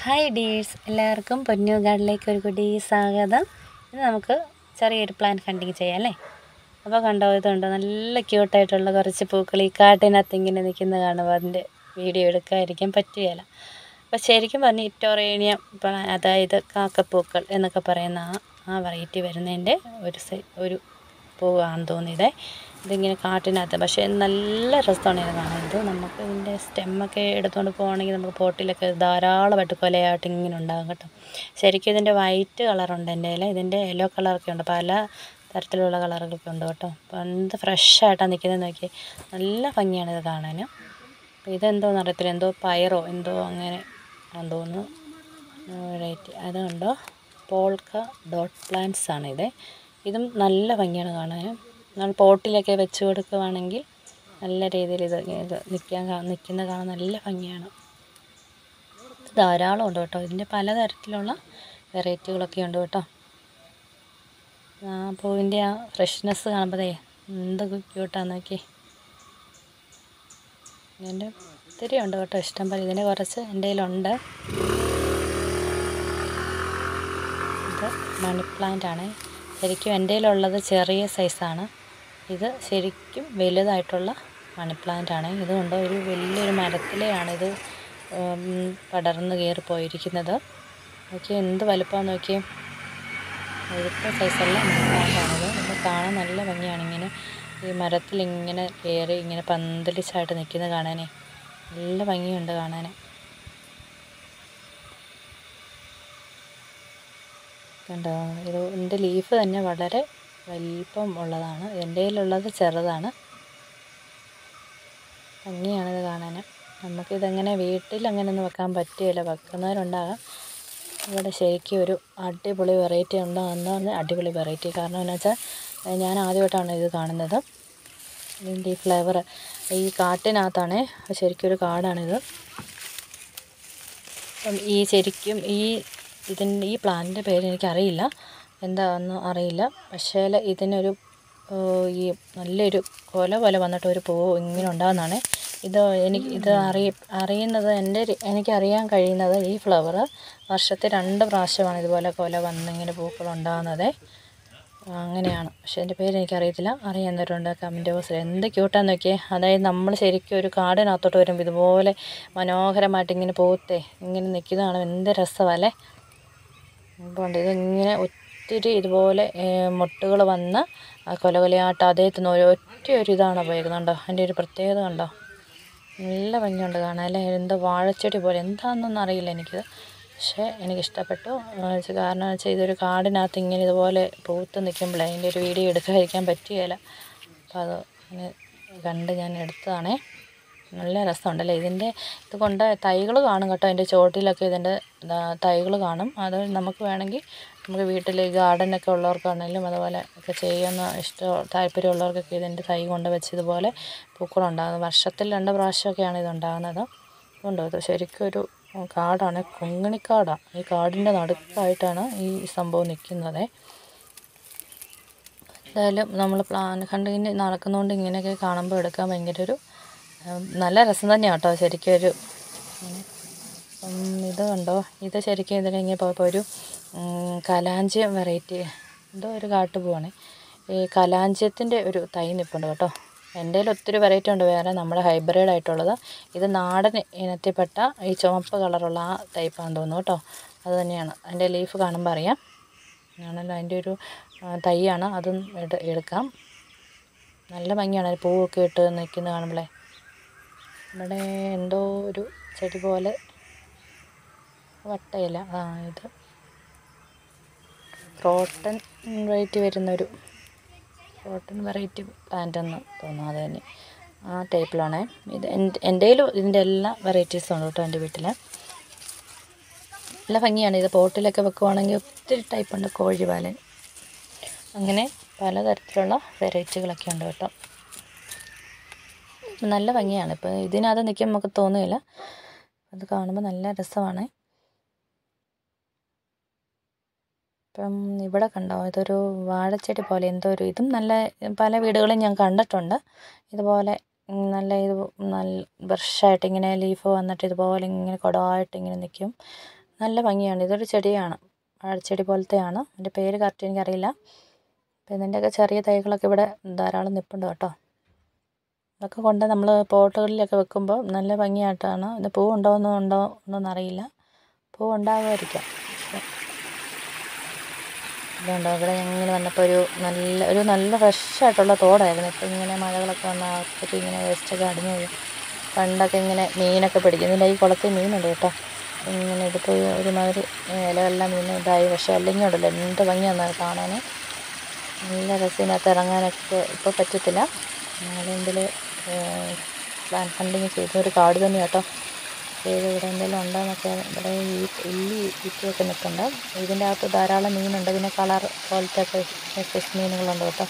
hi ഡീഴ്സ് എല്ലാവർക്കും പൊന്നു ഗാർഡിലേക്ക് ഒരു കുടി സ്വാഗതം ഇന്ന് നമുക്ക് ചെറിയൊരു പ്ലാൻ കണ്ടിങ് ചെയ്യാം അല്ലേ അപ്പോൾ കണ്ടോ ഇതുണ്ടോ നല്ല ക്യൂട്ടായിട്ടുള്ള കുറച്ച് പൂക്കൾ ഈ കാട്ടിനകത്ത് ഇങ്ങനെ നിൽക്കുന്ന കാണുമ്പോൾ അതിൻ്റെ വീഡിയോ എടുക്കാതിരിക്കാൻ പറ്റുകയില്ല അപ്പോൾ ശരിക്കും പറഞ്ഞാൽ ഇറ്റോറേനിയം ഇപ്പം അതായത് കാക്കപ്പൂക്കൾ എന്നൊക്കെ പറയുന്ന ആ ആ വെറൈറ്റി വരുന്നതിൻ്റെ ഒരു സൈ ഒരു പൂവാണെന്ന് തോന്നിയത് ഇതിങ്ങനെ കാട്ടിനകത്ത് പക്ഷേ നല്ല രസമാണ് ഇത് കാണുന്നത് നമുക്ക് ഇതിൻ്റെ സ്റ്റെമ്മൊക്കെ എടുത്തുകൊണ്ട് പോകണമെങ്കിൽ നമുക്ക് പോട്ടിലൊക്കെ ധാരാളമായിട്ട് കൊലയായിട്ട് ഇങ്ങനെ ഉണ്ടാകും കേട്ടോ ശരിക്കും ഇതിൻ്റെ വൈറ്റ് കളറുണ്ട് എൻ്റെ കയ്യിൽ ഇതിൻ്റെ യെല്ലോ കളറൊക്കെ ഉണ്ട് പല തരത്തിലുള്ള കളറുകളൊക്കെ ഉണ്ട് കേട്ടോ അപ്പോൾ എന്ത് ഫ്രഷായിട്ടാണ് നിൽക്കുന്നത് നോക്കി നല്ല ഭംഗിയാണ് ഇത് കാണാൻ അപ്പോൾ ഇതെന്തോന്ന് അറിയത്തില്ല എന്തോ പയറോ എന്തോ അങ്ങനെ ആണെന്ന് തോന്നുന്നു വെറൈറ്റി അതുകൊണ്ടോ പോൾക്ക ഡോട്ട് പ്ലാന്റ്സ് ആണ് ഇത് ഇതും നല്ല ഭംഗിയാണ് കാണാൻ നമ്മൾ പോട്ടിലൊക്കെ വെച്ച് കൊടുക്കുവാണെങ്കിൽ നല്ല രീതിയിൽ ഇത് ഇത് നിൽക്കാൻ നിൽക്കുന്ന കാണാൻ നല്ല ഭംഗിയാണ് ഇത് ധാരാളം ഉണ്ട് കേട്ടോ ഇതിൻ്റെ പലതരത്തിലുള്ള വെറൈറ്റികളൊക്കെ ഉണ്ട് കേട്ടോ ആ പൂവിൻ്റെ ആ ഫ്രഷ്നെസ് കാണുമ്പോഴേ എന്ത് ക്യൂട്ടാന്ന് നോക്കി ഇതിൻ്റെ ഒത്തിരി ഉണ്ട് കേട്ടോ ഇഷ്ടം പോലെ ഇതിൻ്റെ കുറച്ച് എൻ്റെ കയ്യിലുണ്ട് ഇത് മണി പ്ലാന്റ് ആണ് ശരിക്കും എൻ്റെ കയ്യിലുള്ളത് ചെറിയ സൈസാണ് ഇത് ശരിക്കും വലുതായിട്ടുള്ള മണി പ്ലാന്റ് ആണ് ഇതുകൊണ്ട് ഒരു വലിയൊരു മരത്തിലെയാണ് ഇത് പടർന്ന് കയറി പോയിരിക്കുന്നത് നോക്കി എന്ത് വലുപ്പമാണെന്ന് നോക്കി വലുപ്പ സൈസുള്ള മണി പ്ലാന്റാണിത് ഇത് കാണാൻ നല്ല ഭംഗിയാണ് ഇങ്ങനെ ഈ മരത്തിൽ ഇങ്ങനെ കയറി ഇങ്ങനെ പന്തലിച്ചായിട്ട് നിൽക്കുന്നത് കാണാനേ നല്ല ഭംഗിയുണ്ട് കാണാൻ കണ്ടോ ഇത് ഇതിൻ്റെ ലീഫ് തന്നെ വളരെ വലിപ്പം ഉള്ളതാണ് എൻ്റെ കയ്യിലുള്ളത് ചെറുതാണ് ഭംഗിയാണിത് കാണാൻ നമുക്കിതങ്ങനെ വീട്ടിൽ അങ്ങനെ ഒന്നും വെക്കാൻ പറ്റുകയില്ല വെക്കുന്നവരുണ്ടാകാം ഇവിടെ ശരിക്കും ഒരു അടിപൊളി വെറൈറ്റി ഉണ്ടോ എന്ന് പറഞ്ഞാൽ അടിപൊളി വെറൈറ്റി കാരണം എന്ന് വെച്ചാൽ ഞാൻ ആദ്യമായിട്ടാണ് ഇത് കാണുന്നത് ഇതിൻ്റെ ഈ ഫ്ലേവർ ഈ കാട്ടിനകത്താണ് ശരിക്കും ഒരു കാടാണിത് അപ്പം ഈ ശരിക്കും ഈ ഇതിൻ്റെ ഈ പ്ലാന്റിൻ്റെ പേര് എനിക്കറിയില്ല എന്താണെന്ന് അറിയില്ല പക്ഷേ ഇതിനൊരു ഈ നല്ലൊരു കൊല പോലെ വന്നിട്ട് ഒരു പൂവ് ഇങ്ങനെ ഉണ്ടാകുന്നതാണ് ഇത് എനിക്ക് ഇത് അറിയ അറിയുന്നത് എൻ്റെ എനിക്കറിയാൻ കഴിയുന്നത് ഈ ഫ്ലവർ വർഷത്തിൽ രണ്ട് പ്രാവശ്യമാണ് ഇതുപോലെ കൊല വന്നിങ്ങനെ പൂക്കൾ ഉണ്ടാകുന്നത് അങ്ങനെയാണ് പക്ഷേ എൻ്റെ പേര് എനിക്കറിയത്തില്ല അറിയാവുന്നവരുണ്ട് കമൻറ്റ് ബോക്സിൽ എന്ത് ക്യൂട്ടാന്ന് നോക്കിയേ അതായത് നമ്മൾ ശരിക്കും ഒരു കാടിനകത്തോട്ട് വരുമ്പോൾ ഇതുപോലെ മനോഹരമായിട്ട് ഇങ്ങനെ പൂത്തേ ഇങ്ങനെ നിൽക്കുന്നതാണ് എന്ത് രസമല്ലേ അപ്പോൾ ഇതിങ്ങനെ ഒത്തിരി ഇതുപോലെ മുട്ടുകൾ വന്ന് കൊല കൊലയായിട്ട് അതേ തിന്ന് ഒറ്റ ഒരു ഇതാണ് പോയിരുന്നുണ്ടോ അതിൻ്റെ ഒരു പ്രത്യേകത കണ്ടോ നല്ല ഭംഗിയുണ്ട് കാണാൻ അല്ലേ എന്തോ വാഴച്ചെടി പോലെ എന്താണെന്നൊന്നും അറിയില്ല എനിക്കിത് പക്ഷേ എനിക്കിഷ്ടപ്പെട്ടു കാരണം വെച്ചാൽ ഇതൊരു കാടിനകത്ത് ഇങ്ങനെ ഇതുപോലെ പൂത്ത് നിൽക്കുമ്പോഴേ അതിൻ്റെ ഒരു വീഡിയോ എടുക്കാതിരിക്കാൻ പറ്റുകയില്ല അപ്പോൾ അത് ഇങ്ങനെ കണ്ട് ഞാൻ എടുത്തതാണേ നല്ല രസമുണ്ടല്ലേ ഇതിൻ്റെ ഇത് കൊണ്ട് തൈകൾ കാണും കേട്ടോ അതിൻ്റെ ചോട്ടിലൊക്കെ ഇതിൻ്റെ തൈകൾ കാണും അത് നമുക്ക് വേണമെങ്കിൽ നമുക്ക് വീട്ടിൽ ഗാർഡനൊക്കെ ഉള്ളവർക്കാണെങ്കിലും അതുപോലെ ഒക്കെ ചെയ്യുന്ന ഇഷ്ടം താല്പര്യമുള്ളവർക്കൊക്കെ ഇതിൻ്റെ തൈ കൊണ്ട് വെച്ച് ഇതുപോലെ പൂക്കളുണ്ടാകുന്നത് വർഷത്തിൽ രണ്ട് പ്രാവശ്യമൊക്കെയാണ് ഇതുണ്ടാകുന്നത് അതുകൊണ്ട് ഇത് ശരിക്കും ഒരു കാടാണ് കൊങ്ങിണിക്കാടാണ് ഈ കാടിൻ്റെ നടുക്കായിട്ടാണ് ഈ സംഭവം നിൽക്കുന്നത് എന്തായാലും നമ്മൾ പ്ലാൻ കണ്ടിങ്ങനെ നടക്കുന്നതുകൊണ്ട് ഇങ്ങനെയൊക്കെ കാണുമ്പോൾ എടുക്കാൻ ഭയങ്കര ഒരു നല്ല രസം തന്നെയാണ് കേട്ടോ ശരിക്കും ഒരു ഇത് കണ്ടോ ഇത് ശരിക്കും ഇതിലിങ്ങനെ പോയപ്പോൾ ഒരു കലാഞ്ചിയം വെറൈറ്റി എന്തോ ഒരു കാട്ടുപൂവാണ് ഈ കലാഞ്ചിയത്തിൻ്റെ ഒരു തൈ നിൽപ്പുണ്ട് കേട്ടോ എൻ്റെ കയ്യിൽ ഒത്തിരി വെറൈറ്റി ഉണ്ട് വേറെ നമ്മുടെ ഹൈബ്രിഡ് ആയിട്ടുള്ളത് ഇത് നാടൻ ഇനത്തിൽപ്പെട്ട ഈ ചുവപ്പ് കളറുള്ള ആ ടൈപ്പാണെന്ന് തോന്നുന്നു കേട്ടോ അത് തന്നെയാണ് അതിൻ്റെ ലീഫ് കാണുമ്പോൾ അറിയാം ആണല്ലോ അതിൻ്റെ ഒരു തൈയാണ് അതും എടുക്കാം നല്ല ഭംഗിയാണ് പൂവൊക്കെ ഇട്ട് നിൽക്കുന്നത് കാണുമ്പോഴേ ഇവിടെ എന്തോ ഒരു ചെടി പോലെ വട്ടയില ആ ഇത് ക്രോട്ടൺ വെറൈറ്റി വരുന്നൊരു ക്രോട്ടൺ വെറൈറ്റി പ്ലാന്റ് എന്ന് തോന്നുന്നു അത് തന്നെ ആ ടൈപ്പിലാണ് ഇത് എൻ്റെ കയ്യിൽ ഇതിൻ്റെ എല്ലാ വെറൈറ്റീസും ഉണ്ട് കേട്ടോ എൻ്റെ വീട്ടിൽ നല്ല ഭംഗിയാണ് ഇത് പോട്ടിലൊക്കെ വെക്കുവാണെങ്കിൽ ഒത്തിരി ടൈപ്പ് ഉണ്ട് കോഴിപാലൻ അങ്ങനെ പലതരത്തിലുള്ള വെറൈറ്റികളൊക്കെ ഉണ്ട് കേട്ടോ നല്ല ഭംഗിയാണ് ഇപ്പോൾ ഇതിനകത്ത് നിൽക്കാൻ നമുക്ക് തോന്നുകയില്ല അത് കാണുമ്പോൾ നല്ല രസമാണ് ഇപ്പം ഇവിടെ കണ്ടോ ഇതൊരു വാഴച്ചെടി പോലെ എന്തോ ഒരു ഇതും നല്ല പല വീടുകളും ഞാൻ കണ്ടിട്ടുണ്ട് ഇതുപോലെ നല്ല ഇത് നല്ല ബ്രഷായിട്ട് ഇങ്ങനെ ലീഫ് വന്നിട്ട് ഇതുപോലെ ഇങ്ങനെ കുടമായിട്ട് ഇങ്ങനെ നിൽക്കും നല്ല ഭംഗിയാണ് ഇതൊരു ചെടിയാണ് വാഴച്ചെടി പോലത്തെയാണ് അതിൻ്റെ പേര് കറക്റ്റ് എനിക്കറിയില്ല അപ്പോൾ ഇതിൻ്റെയൊക്കെ ചെറിയ തൈകളൊക്കെ ഇവിടെ ധാരാളം നിൽപ്പുണ്ട് കേട്ടോ അതൊക്കെ കൊണ്ട് നമ്മൾ പോട്ടുകളിലൊക്കെ വെക്കുമ്പോൾ നല്ല ഭംഗിയായിട്ടാണ് ഇത് പൂ ഉണ്ടോ എന്നോ ഉണ്ടോ എന്നൊന്നും അറിയില്ല പൂ ഉണ്ടാകുമായിരിക്കാം ഇതുണ്ടോ ഇവിടെ ഇങ്ങനെ വന്നപ്പോൾ ഒരു നല്ല ഒരു നല്ല ഫ്രഷ് ആയിട്ടുള്ള തോടായിരുന്നു ഇപ്പോൾ ഇങ്ങനെ മഴകളൊക്കെ വന്നപ്പോഴത്തേക്ക് ഇങ്ങനെ വേസ്റ്റൊക്കെ അടിഞ്ഞു വീഴും പണ്ടൊക്കെ ഇങ്ങനെ മീനൊക്കെ പിടിക്കും ഇതിൻ്റെ ഈ കുളത്തിൽ മീനുണ്ട് കേട്ടോ ഇങ്ങനെ ഇതിപ്പോൾ ഒരുമാതിരി ഇലകളെല്ലാം വീണ് ഇതായി പക്ഷേ അല്ലെങ്കിൽ ഉണ്ടല്ലോ എന്ത് ഭംഗിയാണെന്ന് അത് കാണാൻ നല്ല രസത്തിനകത്ത് ഇറങ്ങാനൊക്കെ ഇപ്പോൾ പറ്റത്തില്ല ഞങ്ങളിതിൽ പ്ലാൻ ഫണ്ടിങ് ചെയ്ത ഒരു കാട് തന്നെ കേട്ടോ ചെയ്ത് ഇവിടെ എന്തെങ്കിലും ഉണ്ടോയെന്നൊക്കെ ഇവിടെ ഈ ഇല്ലി ഇറ്റിയൊക്കെ നിൽക്കുന്നുണ്ട് ഇതിൻ്റെ അകത്ത് ധാരാളം മീനുണ്ട് പിന്നെ കളർ പോലത്തെ ഒക്കെ ഫിഷ് മീനുകളുണ്ട് കേട്ടോ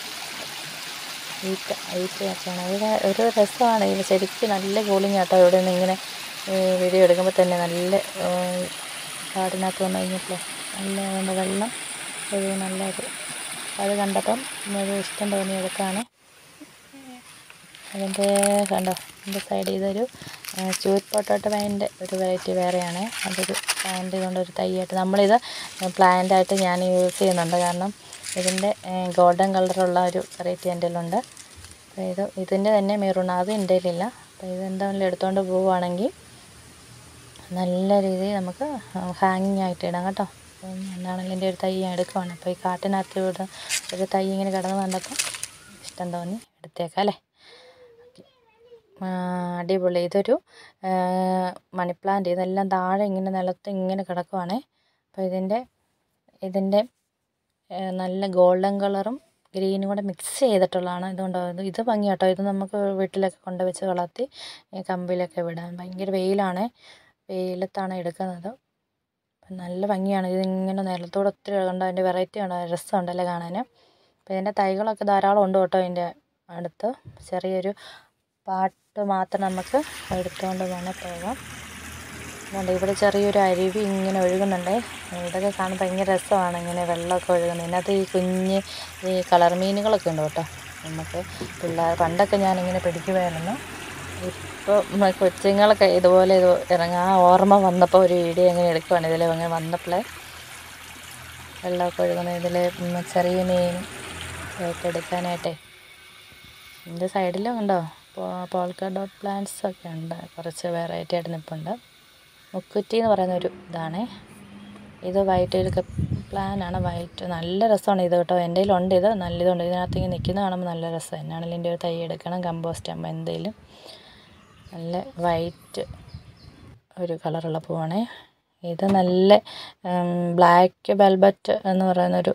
ഈറ്റ ഈറ്റയൊക്കെയാണ് ഇത് ഒരു രസമാണ് ഇത് ശരിക്കും നല്ല കൂളിംഗ് ആട്ടോ ഇവിടെ നിന്ന് ഇങ്ങനെ വീഡിയോ എടുക്കുമ്പോൾ തന്നെ നല്ല കാടിനകത്ത് വന്നു കഴിഞ്ഞപ്പോൾ നല്ല എന്താ വെള്ളം ഒരു നല്ലൊരു അത് കണ്ടപ്പം ഒരു ഇഷ്ടം തോന്നി എടുക്കാണ് അതിൻ്റെ കണ്ടോ ഇതിൻ്റെ സൈഡ് ഇതൊരു സ്വീറ്റ് പൊട്ടോട്ടോ വൈൻ്റെ ഒരു വെറൈറ്റി വേറെയാണ് അതൊരു പ്ലാന്റ് ഇതുകൊണ്ട് ഒരു തൈയായിട്ട് നമ്മളിത് പ്ലാന്റായിട്ട് ഞാൻ യൂസ് ചെയ്യുന്നുണ്ട് കാരണം ഇതിൻ്റെ ഗോൾഡൻ കളറുള്ള ഒരു വെറൈറ്റി എൻ്റെ കയ്യിലുണ്ട് അപ്പോൾ ഇത് ഇതിൻ്റെ തന്നെ മെറൂൺ അത് എൻ്റെ കയ്യിലില്ല അപ്പോൾ ഇത് എന്താണെങ്കിലും എടുത്തുകൊണ്ട് പോവുകയാണെങ്കിൽ നല്ല രീതിയിൽ നമുക്ക് ഹാങ്ങിങ് ആയിട്ട് ഇടാം കേട്ടോ അപ്പം എന്നാണെങ്കിലും എൻ്റെ ഒരു തൈ ഞാൻ എടുക്കുവാണ് അപ്പോൾ ഈ കാട്ടിനകത്ത് ഇവിടെ ഒരു തൈ ഇങ്ങനെ കിടന്ന് കണ്ടപ്പോൾ ഇഷ്ടം തോന്നി എടുത്തേക്കാം അല്ലേ അടിപൊളി ഇതൊരു മണി പ്ലാന്റ് ഇതെല്ലാം താഴെ ഇങ്ങനെ നിലത്ത് ഇങ്ങനെ കിടക്കുവാണേ അപ്പോൾ ഇതിൻ്റെ ഇതിൻ്റെ നല്ല ഗോൾഡൻ കളറും ഗ്രീനും കൂടെ മിക്സ് ചെയ്തിട്ടുള്ളതാണ് ഇതുകൊണ്ട് ഇത് ഭംഗി കേട്ടോ ഇത് നമുക്ക് വീട്ടിലൊക്കെ കൊണ്ട് വെച്ച് വളർത്തി കമ്പിലൊക്കെ വിടാൻ ഭയങ്കര വെയിലാണ് വെയിലത്താണ് എടുക്കുന്നത് നല്ല ഭംഗിയാണ് ഇതിങ്ങനെ നിലത്തൂടെ ഒത്തിരി കണ്ടോ അതിൻ്റെ വെറൈറ്റി ഉണ്ട് രസമുണ്ടല്ലേ കാണാൻ അപ്പോൾ ഇതിൻ്റെ തൈകളൊക്കെ ധാരാളം ഉണ്ട് കേട്ടോ ഇതിൻ്റെ അടുത്ത് ചെറിയൊരു പാട്ട് മാത്രം നമുക്ക് എടുത്തുകൊണ്ട് വേണേൽ പോകാം അതുകൊണ്ട് ഇവിടെ ചെറിയൊരു അരുവി ഇങ്ങനെ ഒഴുകുന്നുണ്ട് ഇതൊക്കെ കാണാൻ ഭയങ്കര രസമാണ് ഇങ്ങനെ വെള്ളമൊക്കെ ഒഴുകുന്നത് ഇതിനകത്ത് ഈ കുഞ്ഞ് ഈ കളർ മീനുകളൊക്കെ ഉണ്ട് കേട്ടോ നമുക്ക് പിള്ളേർ പണ്ടൊക്കെ ഞാനിങ്ങനെ പിടിക്കുമായിരുന്നു ഇപ്പോൾ കൊച്ചുങ്ങളൊക്കെ ഇതുപോലെ ഇത് ഇറങ്ങാൻ ആ ഓർമ്മ വന്നപ്പോൾ ഒരു വീഡിയോ ഇങ്ങനെ എടുക്കുവാണ് ഇതിൽ അങ്ങനെ വന്നപ്പോഴേ വെള്ളമൊക്കെ ഒഴുകുന്ന ഇതിൽ ചെറിയ മീൻ ഒക്കെ എടുക്കാനായിട്ടേ ഇതിൻ്റെ സൈഡിലും ഉണ്ടോ പോൾക്ക ഡോട്ട് പ്ലാന്റ്സ് ഒക്കെ ഉണ്ട് കുറച്ച് വെറൈറ്റി ആയിട്ട് നിൽപ്പുണ്ട് മുക്കുറ്റി എന്ന് പറയുന്ന ഒരു ഇതാണേ ഇത് വൈറ്റ് ഒരു പ്ലാനാണ് വൈറ്റ് നല്ല രസമാണ് ഇത് കേട്ടോ എൻ്റെ കയ്യിലുണ്ട് ഇത് നല്ല ഇതുണ്ട് ഇതിനകത്ത് ഇങ്ങനെ നിൽക്കുന്നത് കാണുമ്പോൾ നല്ല രസം എന്നാണെങ്കിലും എൻ്റെ ഒരു തൈ എടുക്കണം കമ്പോസ്റ്റ് ആകുമ്പോൾ എന്തെങ്കിലും നല്ല വൈറ്റ് ഒരു കളറുള്ള പൂവാണേ ഇത് നല്ല ബ്ലാക്ക് വെൽബറ്റ് എന്ന് പറയുന്നൊരു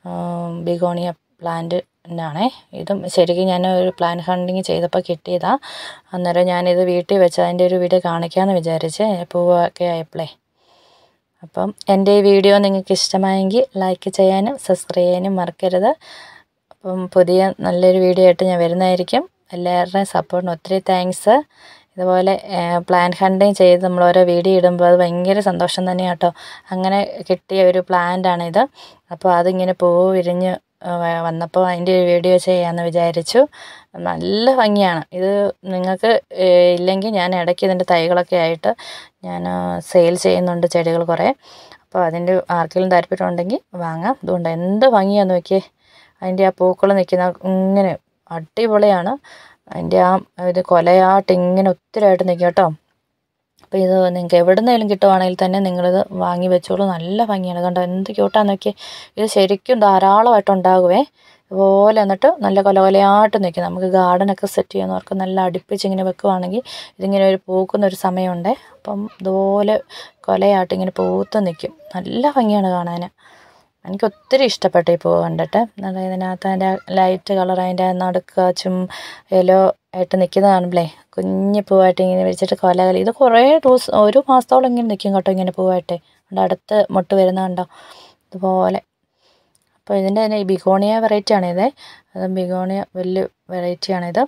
ബിഗോണിയ പ്ലാന്റ് ആണേ ഇതും ശരിക്കും ഞാൻ ഒരു പ്ലാൻ ഹണ്ടിങ് ചെയ്തപ്പോൾ കിട്ടിയതാണ് അന്നേരം ഞാനിത് വീട്ടിൽ വെച്ച് അതിൻ്റെ ഒരു വീഡിയോ കാണിക്കാമെന്ന് വിചാരിച്ച് പൂവൊക്കെ ആയപ്പോഴേ അപ്പം എൻ്റെ ഈ വീഡിയോ നിങ്ങൾക്ക് ഇഷ്ടമായെങ്കിൽ ലൈക്ക് ചെയ്യാനും സബ്സ്ക്രൈബ് ചെയ്യാനും മറക്കരുത് അപ്പം പുതിയ നല്ലൊരു വീഡിയോ ആയിട്ട് ഞാൻ വരുന്നതായിരിക്കും എല്ലാവരുടെയും സപ്പോർട്ടിന് ഒത്തിരി താങ്ക്സ് ഇതുപോലെ പ്ലാൻ ഹണ്ടിങ് ചെയ്ത് നമ്മൾ ഓരോ വീഡിയോ ഇടുമ്പോൾ അത് ഭയങ്കര സന്തോഷം തന്നെയാണ് കേട്ടോ അങ്ങനെ കിട്ടിയ ഒരു പ്ലാന്റാണിത് അപ്പോൾ അതിങ്ങനെ പൂവ് വിരിഞ്ഞ് വന്നപ്പോൾ അതിൻ്റെ ഒരു വീഡിയോ ചെയ്യാമെന്ന് വിചാരിച്ചു നല്ല ഭംഗിയാണ് ഇത് നിങ്ങൾക്ക് ഇല്ലെങ്കിൽ ഞാൻ ഇടയ്ക്ക് ഇതിൻ്റെ തൈകളൊക്കെ ആയിട്ട് ഞാൻ സെയിൽ ചെയ്യുന്നുണ്ട് ചെടികൾ കുറേ അപ്പോൾ അതിൻ്റെ ആർക്കെങ്കിലും താല്പര്യം ഉണ്ടെങ്കിൽ വാങ്ങാം അതുകൊണ്ട് എന്ത് ഭംഗിയാന്ന് നോക്കിയേ അതിൻ്റെ ആ പൂക്കൾ നിൽക്കുന്ന ഇങ്ങനെ അടിപൊളിയാണ് അതിൻ്റെ ആ ഇത് കൊലയായിട്ട് ഇങ്ങനെ ഒത്തിരിയായിട്ട് നിൽക്കും കേട്ടോ അപ്പോൾ ഇത് നിങ്ങൾക്ക് എവിടെ നിന്നെങ്കിലും കിട്ടുവാണെങ്കിൽ തന്നെ നിങ്ങളിത് വാങ്ങി വെച്ചോളൂ നല്ല ഭംഗിയാണ് കണ്ടോ എന്ത് ക്യൂട്ടാന്ന് നോക്കി ഇത് ശരിക്കും ധാരാളമായിട്ട് ഉണ്ടാകുവേ ഇതുപോലെ എന്നിട്ട് നല്ല കൊല കൊലയായിട്ട് നിൽക്കും നമുക്ക് ഗാർഡനൊക്കെ സെറ്റ് ചെയ്യുന്നവർക്ക് നല്ല അടുപ്പിച്ച് ഇങ്ങനെ വെക്കുവാണെങ്കിൽ ഇതിങ്ങനെ ഒരു പൂക്കുന്ന ഒരു സമയമുണ്ട് അപ്പം ഇതുപോലെ കൊലയായിട്ട് ഇങ്ങനെ പൂത്ത് നിൽക്കും നല്ല ഭംഗിയാണ് കാണാൻ എനിക്ക് ഒത്തിരി ഇഷ്ടപ്പെട്ടു ഈ പൂവ് കണ്ടിട്ട് നല്ല ഇതിനകത്ത് അതിൻ്റെ ലൈറ്റ് കളർ അതിൻ്റെ നടുക്ക് ചും യെല്ലോ ആയിട്ട് നിൽക്കുന്നത് കാണുമ്പോഴേ കുഞ്ഞ് പൂവായിട്ട് ഇങ്ങനെ വെച്ചിട്ട് കൊലകല ഇത് കുറേ ദിവസം ഒരു മാസത്തോളം ഇങ്ങനെ നിൽക്കും കേട്ടോ ഇങ്ങനെ പൂവായിട്ട് അവിടെ അടുത്ത് മുട്ട് വരുന്നത് കണ്ടോ ഇതുപോലെ അപ്പോൾ ഇതിൻ്റെ തന്നെ ഈ ബിഗോണിയ വെറൈറ്റിയാണിത് അത് ബിഗോണിയ വലിയ വെറൈറ്റിയാണിത്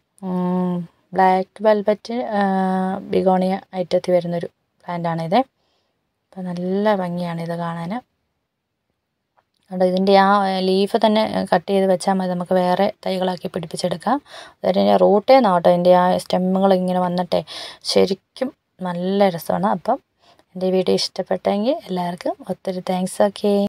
ബ്ലാക്ക് വെൽവെറ്റ് ബിഗോണിയ ഐറ്റത്തിൽ വരുന്നൊരു പ്ലാന്റാണിത് അപ്പോൾ നല്ല ഭംഗിയാണ് ഇത് കാണാൻ അതുകൊണ്ട് ഇതിൻ്റെ ആ ലീഫ് തന്നെ കട്ട് ചെയ്ത് വെച്ചാൽ മതി നമുക്ക് വേറെ തൈകളാക്കി പിടിപ്പിച്ചെടുക്കാം അതിൻ്റെ റൂട്ടേ നിന്നാട്ടോ അതിൻ്റെ ആ സ്റ്റെമ്മുകൾ ഇങ്ങനെ വന്നിട്ടേ ശരിക്കും നല്ല രസമാണ് അപ്പം എൻ്റെ വീഡിയോ ഇഷ്ടപ്പെട്ടെങ്കിൽ എല്ലാവർക്കും ഒത്തിരി താങ്ക്സ് ഓക്കേ